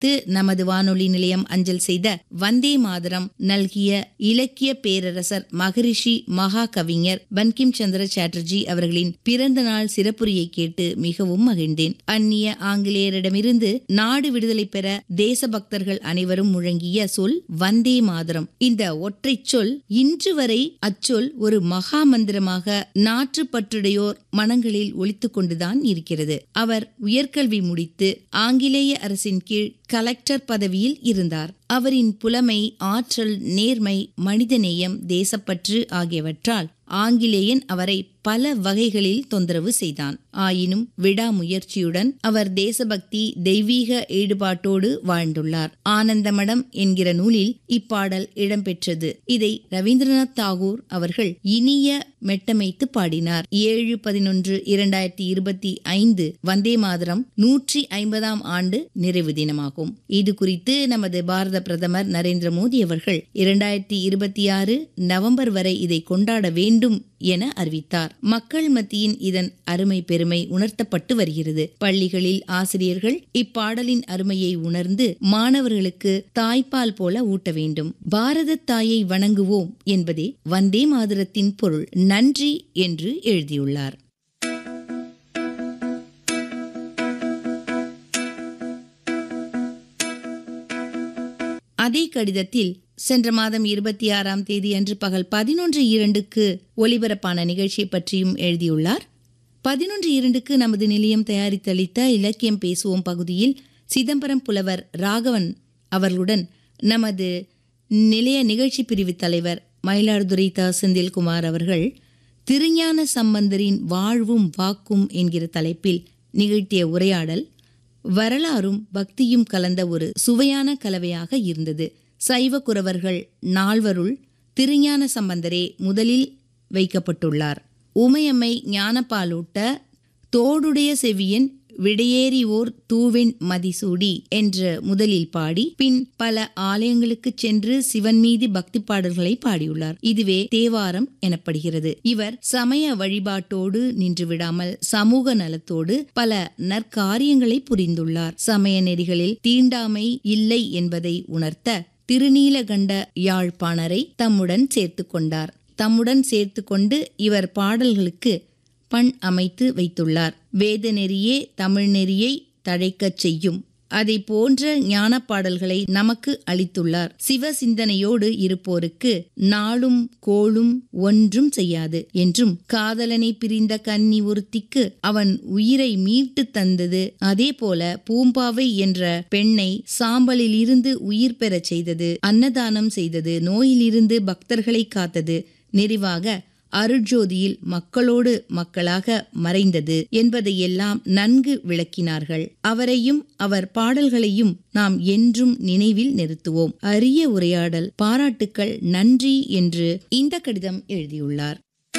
த்து நமது வானொலி நிலையம் அஞ்சல் செய்த வந்தே மாதரம் நல்கிய இலக்கிய பேரரசர் மகரிஷி மகா கவிஞர் பன்கிம் சந்திர சாட்டர்ஜி அவர்களின் பிறந்த நாள் சிறப்புரையை கேட்டு மிகவும் மகிழ்ந்தேன் அந்நிய ஆங்கிலேயரிடமிருந்து நாடு விடுதலை பெற தேசபக்தர்கள் அனைவரும் முழங்கிய சொல் வந்தே மாதரம் இந்த ஒற்றை சொல் இன்று வரை அச்சொல் ஒரு மகா மந்திரமாக நாற்றுப்பற்றுடையோர் மனங்களில் ஒலித்துக் கொண்டுதான் இருக்கிறது அவர் உயர்கல்வி முடித்து ஆங்கிலேய அரசின் கீழ் கலெக்டர் பதவியில் இருந்தார் அவரின் புலமை ஆற்றல் நேர்மை மனிதநேயம் தேசப்பற்று ஆகியவற்றால் ஆங்கிலேயன் அவரை பல வகைகளில் தொந்தரவு செய்தான் ஆயினும் விடாமுயற்சியுடன் அவர் தேசபக்தி தெய்வீக ஈடுபாட்டோடு வாழ்ந்துள்ளார் ஆனந்தமடம் என்கிற நூலில் இப்பாடல் இடம்பெற்றது இதை ரவீந்திரநாத் தாகூர் அவர்கள் இனிய மெட்டமைத்து பாடினார் ஏழு பதினொன்று இரண்டாயிரத்தி இருபத்தி ஐந்து வந்தே மாதரம் நூற்றி ஐம்பதாம் ஆண்டு நிறைவு தினமாகும் இது குறித்து நமது பாரத பிரதமர் நரேந்திர மோடி அவர்கள் இரண்டாயிரத்தி இருபத்தி ஆறு நவம்பர் வரை இதை கொண்டாட வேண்டும் என அறிவித்தார் மக்கள் மத்தியின் இதன் அருமை பெருமை உணர்த்தப்பட்டு வருகிறது பள்ளிகளில் ஆசிரியர்கள் இப்பாடலின் அருமையை உணர்ந்து மாணவர்களுக்கு தாய்ப்பால் போல ஊட்ட வேண்டும் பாரத தாயை வணங்குவோம் என்பதே வந்தே மாதரத்தின் பொருள் நன்றி என்று எழுதியுள்ளார் அதே கடிதத்தில் சென்ற மாதம் இருபத்தி ஆறாம் தேதி அன்று பகல் பதினொன்று இரண்டுக்கு ஒலிபரப்பான நிகழ்ச்சியை பற்றியும் எழுதியுள்ளார் பதினொன்று இரண்டுக்கு நமது நிலையம் தயாரித்தளித்த இலக்கியம் பேசுவோம் பகுதியில் சிதம்பரம் புலவர் ராகவன் அவர்களுடன் நமது நிலைய நிகழ்ச்சி பிரிவு தலைவர் மயிலாடுதுறை த செந்தில்குமார் அவர்கள் திருஞான சம்பந்தரின் வாழ்வும் வாக்கும் என்கிற தலைப்பில் நிகழ்த்திய உரையாடல் வரலாறும் பக்தியும் கலந்த ஒரு சுவையான கலவையாக இருந்தது சைவ குறவர்கள் நால்வருள் திருஞான சம்பந்தரே முதலில் வைக்கப்பட்டுள்ளார் உமையம்மை ஞானப்பாலூட்ட தோடுடைய செவியன் விடையேறி ஓர் தூவெண் மதிசூடி என்று முதலில் பாடி பின் பல ஆலயங்களுக்கு சென்று சிவன் மீது பக்தி பாடல்களை பாடியுள்ளார் இதுவே தேவாரம் எனப்படுகிறது இவர் சமய வழிபாட்டோடு நின்று விடாமல் சமூக நலத்தோடு பல நற்காரியங்களை புரிந்துள்ளார் சமய நெறிகளில் தீண்டாமை இல்லை என்பதை உணர்த்த திருநீலகண்ட யாழ்ப்பாணரை தம்முடன் சேர்த்து கொண்டார் தம்முடன் சேர்த்து கொண்டு இவர் பாடல்களுக்கு பண் அமைத்து வைத்துள்ளார் வேத நெறியே தமிழ் நெறியை தழைக்கச் செய்யும் அதை போன்ற ஞான பாடல்களை நமக்கு அளித்துள்ளார் சிவ சிந்தனையோடு இருப்போருக்கு நாளும் கோளும் ஒன்றும் செய்யாது என்றும் காதலனை பிரிந்த கன்னி ஒருத்திக்கு அவன் உயிரை மீட்டு தந்தது அதே போல பூம்பாவை என்ற பெண்ணை சாம்பலில் இருந்து உயிர் பெறச் செய்தது அன்னதானம் செய்தது நோயிலிருந்து பக்தர்களை காத்தது நிறைவாக அருட்ஜோதியில் மக்களோடு மக்களாக மறைந்தது என்பதையெல்லாம் நன்கு விளக்கினார்கள் அவரையும் அவர் பாடல்களையும் நாம் என்றும் நினைவில் நிறுத்துவோம் அரிய உரையாடல் பாராட்டுக்கள் நன்றி என்று இந்த கடிதம் எழுதியுள்ளார்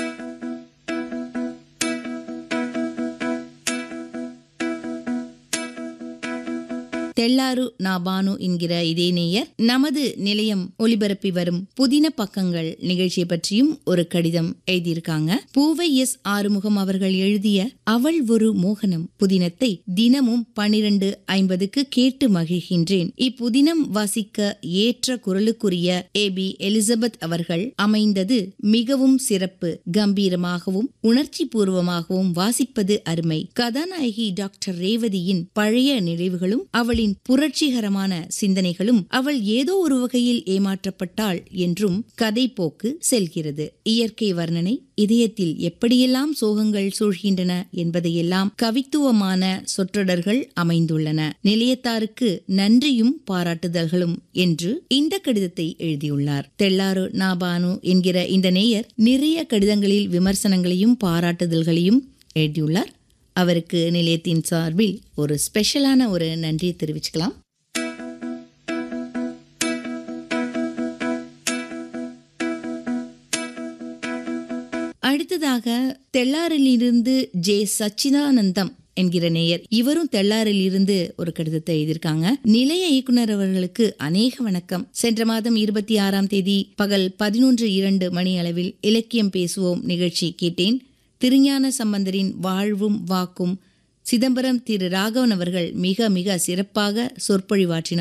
தெள்ளாரு நாபானு என்கிற இதே நேயர் நமது நிலையம் ஒலிபரப்பி வரும் புதின பக்கங்கள் நிகழ்ச்சியை பற்றியும் ஒரு கடிதம் எழுதியிருக்காங்க பூவை எஸ் ஆறுமுகம் அவர்கள் எழுதிய அவள் ஒரு மோகனம் புதினத்தை தினமும் பனிரெண்டு ஐம்பதுக்கு கேட்டு மகிழ்கின்றேன் இப்புதினம் வாசிக்க ஏற்ற குரலுக்குரிய ஏ பி எலிசபெத் அவர்கள் அமைந்தது மிகவும் சிறப்பு கம்பீரமாகவும் உணர்ச்சி பூர்வமாகவும் வாசிப்பது அருமை கதாநாயகி டாக்டர் ரேவதியின் பழைய நினைவுகளும் அவளின் புரட்சிகரமான சிந்தனைகளும் அவள் ஏதோ ஒரு வகையில் ஏமாற்றப்பட்டாள் என்றும் கதை போக்கு செல்கிறது இயற்கை வர்ணனை இதயத்தில் எப்படியெல்லாம் சோகங்கள் சூழ்கின்றன என்பதையெல்லாம் கவித்துவமான சொற்றொடர்கள் அமைந்துள்ளன நிலையத்தாருக்கு நன்றியும் பாராட்டுதல்களும் என்று இந்த கடிதத்தை எழுதியுள்ளார் தெள்ளாறு நாபானு என்கிற இந்த நேயர் நிறைய கடிதங்களில் விமர்சனங்களையும் பாராட்டுதல்களையும் எழுதியுள்ளார் அவருக்கு நிலையத்தின் சார்பில் ஒரு ஸ்பெஷலான ஒரு நன்றியை தெரிவிச்சுக்கலாம் அடுத்ததாக தெள்ளாரிலிருந்து ஜே சச்சிதானந்தம் என்கிற நேயர் இவரும் தெள்ளாரில் இருந்து ஒரு கடிதத்தை எழுதியிருக்காங்க நிலைய இயக்குனர் அவர்களுக்கு அநேக வணக்கம் சென்ற மாதம் இருபத்தி ஆறாம் தேதி பகல் பதினொன்று இரண்டு மணி அளவில் இலக்கியம் பேசுவோம் நிகழ்ச்சி கேட்டேன் திருஞான சம்பந்தரின் வாழ்வும் வாக்கும் சிதம்பரம் திரு ராகவன் அவர்கள் மிக மிக சிறப்பாக சொற்பொழிவாற்றினார்